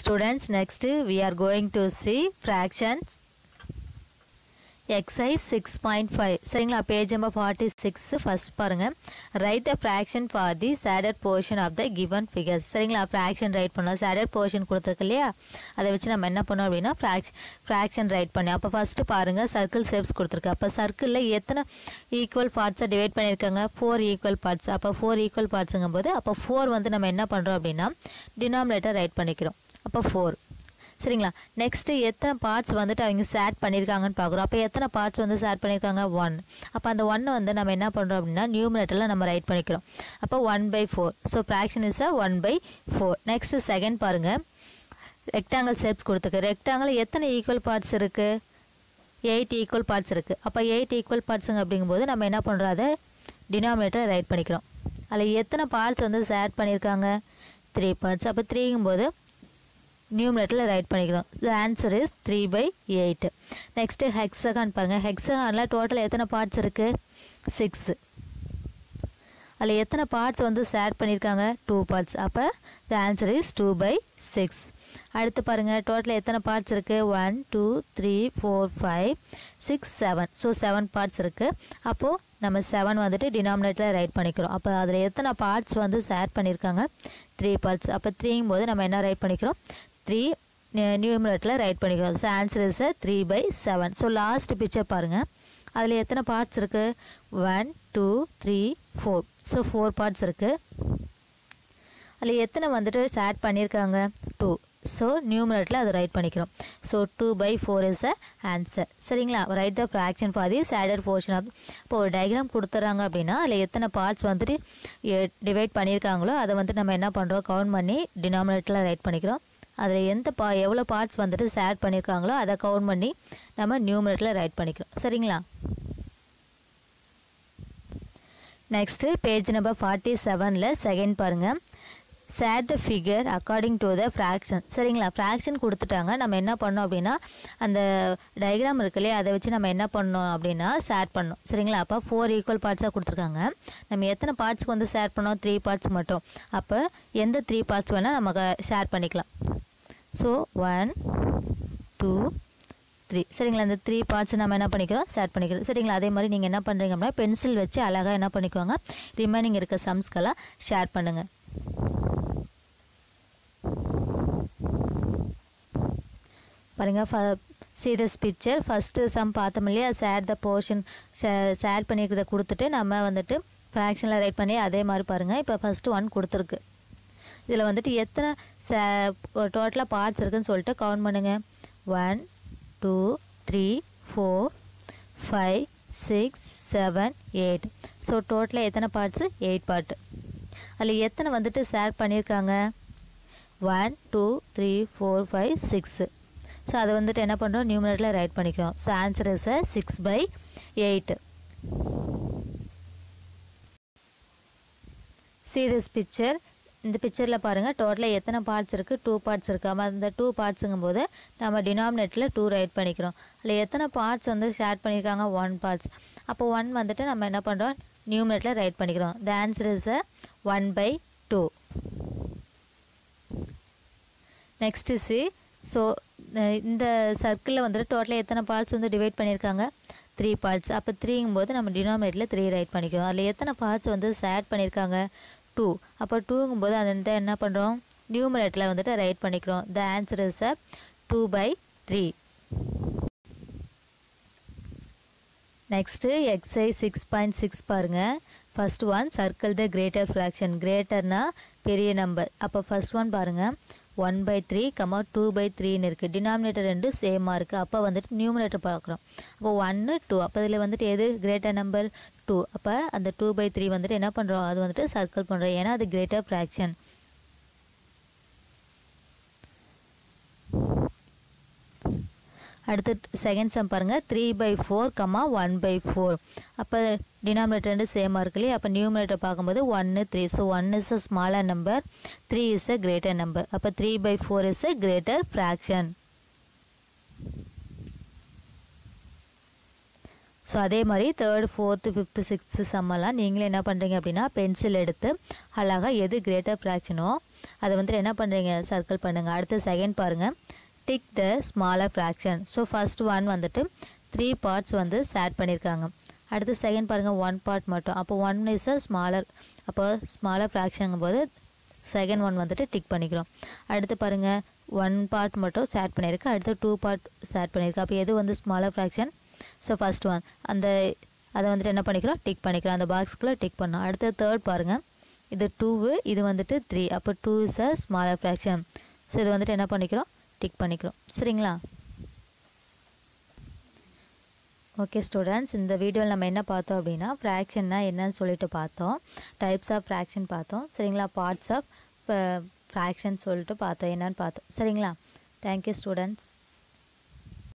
students next we are going to see fractions exercise 6.5 சரிங்களா page number forty six first பாருங்க right the fraction for the shaded portion of the given figures சரிங்களா fraction right பண்ணோம் shaded portion கொடுத்துருக்கு இல்லையா அதை வச்சு நம்ம என்ன பண்ணோம் அப்படின்னா ஃப்ராக்ஷ் ஃப்ராக்ஷன் ரைட் பண்ணோம் அப்போ ஃபஸ்ட்டு பாருங்கள் சர்க்கிள் ஷேப்ஸ் கொடுத்துருக்கு அப்போ சர்க்கிளில் எத்தனை ஈக்குவல் பார்ட்ஸை டிவைட் பண்ணியிருக்காங்க ஃபோர் ஈக்குவல் பார்ட்ஸ் அப்போ ஃபோர் ஈக்குவல் பார்ட்ஸுங்கும் போது அப்போ ஃபோர் வந்து நம்ம என்ன பண்ணுறோம் அப்படின்னா டினாமினேட்டர் ரைட் பண்ணிக்கிறோம் அப்போ ஃபோர் சரிங்களா நெக்ஸ்ட்டு எத்தனை பார்ட்ஸ் வந்துட்டு அவங்க சேட் பண்ணியிருக்காங்கன்னு பார்க்குறோம் அப்போ எத்தனை பார்ட்ஸ் வந்து சேட் பண்ணியிருக்காங்க ஒன் அப்போ அந்த ஒன்னை வந்து நம்ம என்ன பண்ணுறோம் அப்படின்னா நியூமினேட்டரில் நம்ம ரைட் பண்ணிக்கிறோம் அப்போ one by four so fraction is a one by four next second பாருங்கள் ரெக்டாங்கிள் ஷேப்ஸ் கொடுத்துருக்கு ரெக்டாங்கிள் எத்தனை ஈக்குவல் பார்ட்ஸ் இருக்குது எயிட் ஈக்குவல் பார்ட்ஸ் இருக்குது அப்போ எயிட் ஈக்குவல் பார்ட்ஸுங்க அப்படிங்கும்போது நம்ம என்ன பண்ணுறோம் அதை டினாமினேட்டர் ரைட் பண்ணிக்கிறோம் அதில் எத்தனை பார்ட்ஸ் வந்து சேட் பண்ணியிருக்காங்க த்ரீ பார்ட்ஸ் அப்போ த்ரீங்கும்போது நியூமினேட்டரில் ரைட் பண்ணிக்கிறோம் the answer is three by eight next hexagon பாருங்கள் ஹெக்ஸகானில் டோட்டல் எத்தனை பார்ட்ஸ் இருக்குது சிக்ஸு அதில் எத்தனை பார்ட்ஸ் வந்து சேட் பண்ணியிருக்காங்க டூ பார்ட்ஸ் அப்போ the answer is two by six அடுத்து பாருங்கள் டோட்டல் எத்தனை பார்ட்ஸ் இருக்குது one two three four five six seven so seven parts இருக்குது அப்போது நம்ம செவன் வந்துட்டு டினாமினேட்டரில் ரைட் பண்ணிக்கிறோம் அப்போ அதில் எத்தனை பார்ட்ஸ் வந்து சேட் பண்ணியிருக்காங்க த்ரீ பார்ட்ஸ் அப்போ த்ரீங்கும் போது நம்ம என்ன ரைட் பண்ணிக்கிறோம் த்ரீ நியூமினேட்டில் ரைட் பண்ணிக்கிறோம் so answer is three by seven so last picture பாருங்கள் அதில் எத்தனை பார்ட்ஸ் இருக்குது one two three four so four parts இருக்குது அதில் எத்தனை வந்துட்டு சேட் பண்ணியிருக்காங்க டூ ஸோ நியூமினேட்டில் அதை ரைட் பண்ணிக்கிறோம் so two by four is a answer சரிங்களா right the fraction for the shaded portion of இப்போ ஒரு டயக்ராம் கொடுத்துட்றாங்க அப்படின்னா அதில் எத்தனை பார்ட்ஸ் வந்துட்டு டிவைட் பண்ணியிருக்காங்களோ அதை வந்து நம்ம என்ன பண்ணுறோம் கவுண்ட் பண்ணி டினாமினேட்டில் ரைட் பண்ணிக்கிறோம் அதில் எந்த பா எவ்வளோ பார்ட்ஸ் வந்துட்டு சேட் பண்ணியிருக்காங்களோ அதை கவுண்ட் பண்ணி நம்ம நியூமினேட்டில் ரைட் பண்ணிக்கிறோம் சரிங்களா நெக்ஸ்ட்டு பேஜ் நம்பர் ஃபார்ட்டி செவனில் செகண்ட் பாருங்கள் shade the figure according to the fraction சரிங்களா ஃப்ராக்ஷன் கொடுத்துட்டாங்க நம்ம என்ன பண்ணோம் அப்படின்னா அந்த டயக்ராம் இருக்கு இல்லையா அதை வச்சு நம்ம என்ன பண்ணோம் அப்படின்னா சேட் பண்ணோம் சரிங்களா அப்போ ஃபோர் ஈக்குவல் பார்ட்ஸாக கொடுத்துருக்காங்க நம்ம எத்தனை பார்ட்ஸ்க்கு வந்து ஷேர் பண்ணோம் த்ரீ பார்ட்ஸ் மட்டும் அப்போ எந்த த்ரீ பார்ட்ஸ் வேணால் நமக்கு ஷேர் பண்ணிக்கலாம் ஸோ ஒன் டூ த்ரீ சரிங்களா இந்த த்ரீ பார்ட்ஸ் நம்ம என்ன பண்ணிக்கிறோம் ஷேர் பண்ணிக்கிறோம் சரிங்களா அதே மாதிரி நீங்கள் என்ன பண்ணுறீங்க அப்படின்னா பென்சில் வச்சு அழகாக என்ன பண்ணிக்கோங்க ரிமைனிங் இருக்க சம்ஸ்க்கெல்லாம் ஷேர் பண்ணுங்கள் பாருங்கள் ஃப see this picture first sum பார்த்தோம் இல்லையா சேட் த போர்ஷன் ஷேர் பண்ணியிருக்கிறத கொடுத்துட்டு நம்ம வந்துட்டு ஃப்ராக்ஷனில் ரைட் பண்ணி அதே மாதிரி பாருங்கள் இப்போ ஃபஸ்ட்டு ஒன் கொடுத்துருக்கு இதில் வந்துட்டு எத்தனை சே டோட்டலாக பார்ட்ஸ் இருக்குதுன்னு சொல்லிட்டு கவுண்ட் பண்ணுங்கள் one two three four five six seven eight so டோட்டலாக எத்தனை பார்ட்ஸு எயிட் பார்ட்டு அதில் எத்தனை வந்துட்டு ஷேர் பண்ணியிருக்காங்க one two three four five six so அதை வந்துட்டு என்ன பண்ணுறோம் நியூமினேட்டில் ரைட் பண்ணிக்கிறோம் so answer is six by eight see this picture இந்த பிக்சரில் பாருங்கள் டோட்டலாக எத்தனை பார்ட்ஸ் இருக்குது டூ பார்ட்ஸ் இருக்குது அப்போ அந்த டூ பார்ட்ஸுங்கும் போது நம்ம டினாமினேட்டில் டூ ரைட் பண்ணிக்கிறோம் அதில் எத்தனை பார்ட்ஸ் வந்து ஷேர் பண்ணியிருக்காங்க ஒன் பார்ட்ஸ் அப்போ ஒன் வந்துட்டு நம்ம என்ன பண்ணுறோம் நியூமினேட்டில் ரைட் பண்ணிக்கிறோம் the answer is one by two next see so இந்த சர்க்கிளில் வந்துட்டு டோட்டலாக எத்தனை பார்ட்ஸ் வந்து டிவைட் பண்ணியிருக்காங்க த்ரீ பார்ட்ஸ் அப்போ த்ரீங்கும் போது நம்ம டினாமினேட்டில் த்ரீ ரைட் பண்ணிக்கிறோம் அதில் எத்தனை பார்ட்ஸ் வந்து சேட் பண்ணியிருக்காங்க டூ அப்போ டூங்கும் போது அந்த என்ன பண்ணுறோம் நியூமரேட்டில் வந்துட்டு ரைட் பண்ணிக்கிறோம் the answer is a two by three next exercise six point six பாருங்கள் first one circle the greater fraction கிரேட்டர்னா பெரிய நம்பர் அப்போ ஃபஸ்ட் ஒன் பாருங்கள் one by three comma two by த்ரீன்னு இருக்குது டினாமினேட்டர் ரெண்டும் சேமாக இருக்குது அப்போ வந்துட்டு நியூமினேட்டர் பார்க்குறோம் அப்போ ஒன்று டூ அப்போ இதில் வந்துட்டு எது கிரேட்டர் நம்பர் டூ அப்போ அந்த டூ பை த்ரீ வந்துட்டு என்ன பண்ணுறோம் அது வந்துட்டு சர்க்கிள் பண்ணுறோம் ஏன்னா அது கிரேட்டர் ஃப்ராக்ஷன் அடுத்து செகண்ட் சம் பாருங்கள் three by four comma one by four அப்போ டினாமினேட்டர் ரெண்டு சேமாக இருக்கு இல்லையா அப்போ நியூமினேட்டர் பார்க்கும்போது ஒன்று three so one is a smaller number three is a greater number அப்போ three by four is a greater fraction so அதே மாதிரி தேர்டு ஃபோர்த்து ஃபிஃப்த்து சிக்ஸ்த்து சம்மெல்லாம் நீங்களே என்ன பண்ணுறீங்க அப்படின்னா பென்சில் எடுத்து அழகாக எது கிரேட்டர் ஃப்ராக்ஷனோ அதை வந்துட்டு என்ன பண்ணுறீங்க சர்க்கிள் பண்ணுங்கள் அடுத்து செகண்ட் பாருங்கள் tick the smaller fraction so first one வந்துட்டு த்ரீ பார்ட்ஸ் வந்து சேட் பண்ணியிருக்காங்க அடுத்து செகண்ட் பாருங்கள் ஒன் பார்ட் மட்டும் அப்போ ஒன் இஸ் அ ஸ்மாலர் அப்போ ஸ்மாலர் ஃப்ராக்ஷனுங்கும் போது செகண்ட் ஒன் வந்துட்டு டிக் பண்ணிக்கிறோம் அடுத்து பாருங்கள் ஒன் பார்ட் மட்டும் சேட் பண்ணியிருக்கு அடுத்து டூ பார்ட் சேட் பண்ணியிருக்கு அப்போ எது வந்து smaller fraction so first one அந்த அதை வந்துட்டு என்ன பண்ணிக்கிறோம் டிக் பண்ணிக்கிறோம் அந்த பாக்ஸ்க்குள்ளே டிக் பண்ணோம் அடுத்து தேர்ட் பாருங்கள் இது டூவு இது வந்துட்டு த்ரீ அப்போ two is a smaller fraction so இது வந்துட்டு என்ன பண்ணிக்கிறோம் டிக் பண்ணிக்கிறோம் சரிங்களா ஓகே ஸ்டூடெண்ட்ஸ் இந்த வீடியோவில் நம்ம என்ன பார்த்தோம் அப்படின்னா ஃப்ராக்ஷன்னா என்னன்னு சொல்லிட்டு பார்த்தோம் டைப்ஸ் ஆஃப் ஃப்ராக்ஷன் பார்த்தோம் சரிங்களா பார்ட்ஸ் ஆஃப் ஃப்ராக்ஷன் சொல்லிட்டு பார்த்தோம் என்னன்னு பார்த்தோம் சரிங்களா தேங்க்யூ ஸ்டூடெண்ட்ஸ்